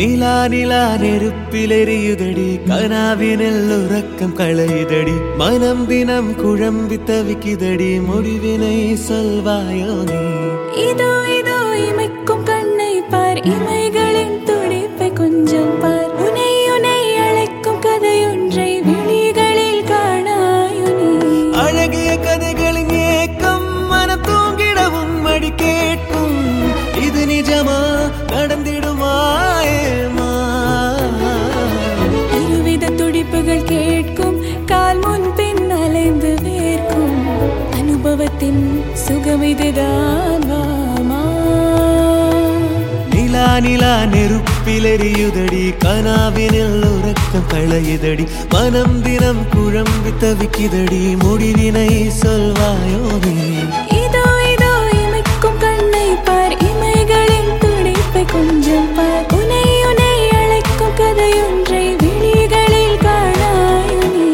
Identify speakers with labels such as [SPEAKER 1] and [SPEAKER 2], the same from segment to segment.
[SPEAKER 1] நிலா நிலா நெருப்பிலெறியுதடி கனாவினில் உறக்கம் களையுதடி மனம் தினம் குழம்பி தவிக்குதடி முடிவினை சொல்வாயோ நீ
[SPEAKER 2] இதோ இதோ இமைக்கும் கண்ணை பார் இமைகளின் துடிப்பை கொஞ்சம் பார் உனை உனை அழைக்கும் கதையொன்றை விழிகளில் காணாயோ நீ
[SPEAKER 1] அழகிய கதைகளின் ஏக்கம் மனம் தூங்கிடவும் மடி கேட்கும் இது நிஜமா நடந்திடுமா ஏமா
[SPEAKER 2] இருவித துடிப்புகள் கேட்கும் கால் முன் பின் அலைந்து வேர்க்கும் அனுபவத்தின் சுகம் இதுதான் வாமா
[SPEAKER 1] நிலா நிலா நெருப்பிலெறியுதடி கனாவினில் உறக்கம் களையுதடி மனம் தினம் குழம்பி தவிக்குதடி முடிவினை சொல்வாயோ நீ
[SPEAKER 2] இதோ இதோ இமைக்கும் கண்ணை பார் இமைகளின் துடிப்பை கொஞ்சம் பார் உனை உனை அழைக்கும் கதையொன்றை விழிகளில் காணாயோ நீ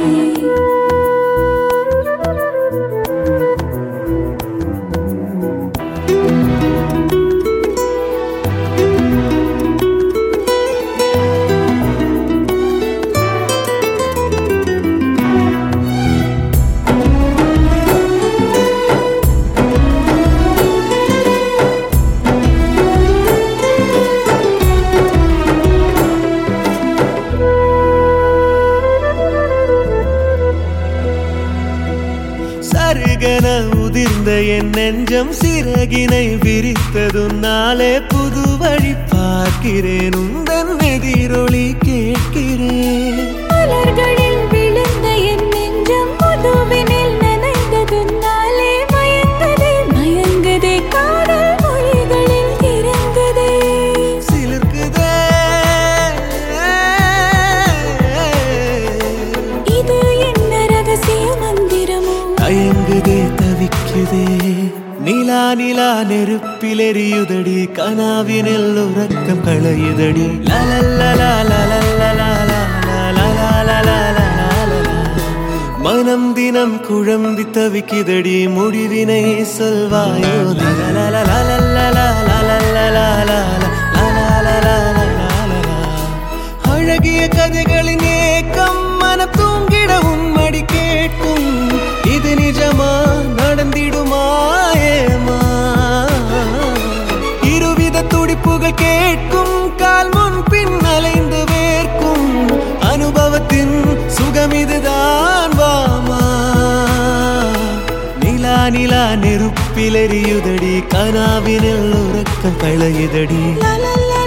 [SPEAKER 1] சருகன உதிர்ந்த என் நெஞ்சம் சிறகினை விரித்ததுனாலே புது வழி பார்க்கிறேன் உந்தன் எதிரொலி கேட்கிறேன்
[SPEAKER 2] மலர்களில் விழுந்த என் நெஞ்சம் முதுவினில் நனைந்ததுனாலே மயங்குதே மயங்குதே காதல் மொழிகளில் இறங்குதே
[SPEAKER 1] சிலிர்க்குதே
[SPEAKER 2] இது என்ன ரகசிய மந்திரமோ
[SPEAKER 1] தயங்குதே தவிக்குதே நிலா நிலா நெருப்பிலெறியுதடி கனாவினில் உறக்கம் களையுதடி லலல்லலா லலல்லலா லலலலா மனம் தினம் குழம்பி தவிக்குதடி முடிவினை சொல்வாயோ லலலலா லலல்லலா லலல்லலா லலலலா அழகிய கதைகளின் ஏக்கம் மனம் தூங்கிடவும் மடி கேட்கும் இது நிஜமா நடந்திடுமா ஏமா இருவித துடிப்புகள் கேட்கும் கால் முன் பின் அலைந்து வேர்க்கும் அனுபவத்தின் சுகம் இதுதான் வாமா நிலா நிலா நெருப்பிலெறியுதடி கனாவினில் உறக்கம் களையுதடி
[SPEAKER 2] லலலா